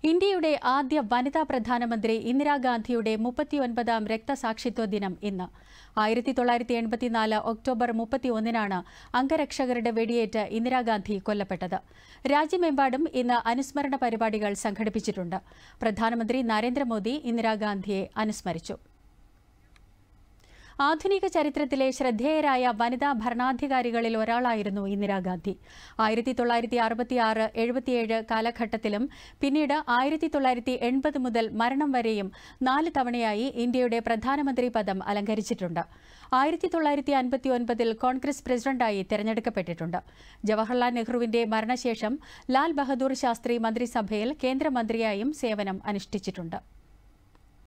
ഇന്ത്യയുടെ ആദ്യ വനിതാ പ്രധാനമന്ത്രി ഇന്ദിരാഗാന്ധിയുടെ മുപ്പത്തിയൊൻപതാം രക്തസാക്ഷിത്വ ദിനം ഇന്ന് ആയിരത്തി തൊള്ളായിരത്തി എൺപത്തിനാല് ഒക്ടോബർ മുപ്പത്തിയൊന്നിനാണ് അംഗരക്ഷകരുടെ വെടിയേറ്റ് ഇന്ദിരാഗാന്ധി കൊല്ലപ്പെട്ടത് രാജ്യമെമ്പാടും ഇന്ന് അനുസ്മരണ പരിപാടികൾ സംഘടിപ്പിച്ചിട്ടുണ്ട് പ്രധാനമന്ത്രി നരേന്ദ്രമോദി ഇന്ദിരാഗാന്ധിയെ അനുസ്മരിച്ചു ആധുനിക ചരിത്രത്തിലെ ശ്രദ്ധേയരായ വനിതാ ഭരണാധികാരികളിൽ ഒരാളായിരുന്നു ഇന്ദിരാഗാന്ധി ആയിരത്തി തൊള്ളായിരത്തി അറുപത്തിയാറ് എഴുപത്തിയേഴ് കാലഘട്ടത്തിലും പിന്നീട് ആയിരത്തി തൊള്ളായിരത്തി എൺപത് മുതൽ മരണം വരെയും നാല് തവണയായി ഇന്ത്യയുടെ പ്രധാനമന്ത്രി പദം അലങ്കരിച്ചിട്ടുണ്ട് ആയിരത്തി തൊള്ളായിരത്തി അൻപത്തി ഒൻപതിൽ കോൺഗ്രസ് പ്രസിഡന്റായി തെരഞ്ഞെടുക്കപ്പെട്ടിട്ടുണ്ട് ജവഹർലാൽ നെഹ്റുവിന്റെ മരണശേഷം ലാൽ ബഹദൂർ ശാസ്ത്രി മന്ത്രിസഭയിൽ കേന്ദ്രമന്ത്രിയായും സേവനം അനുഷ്ഠിച്ചിട്ടുണ്ട്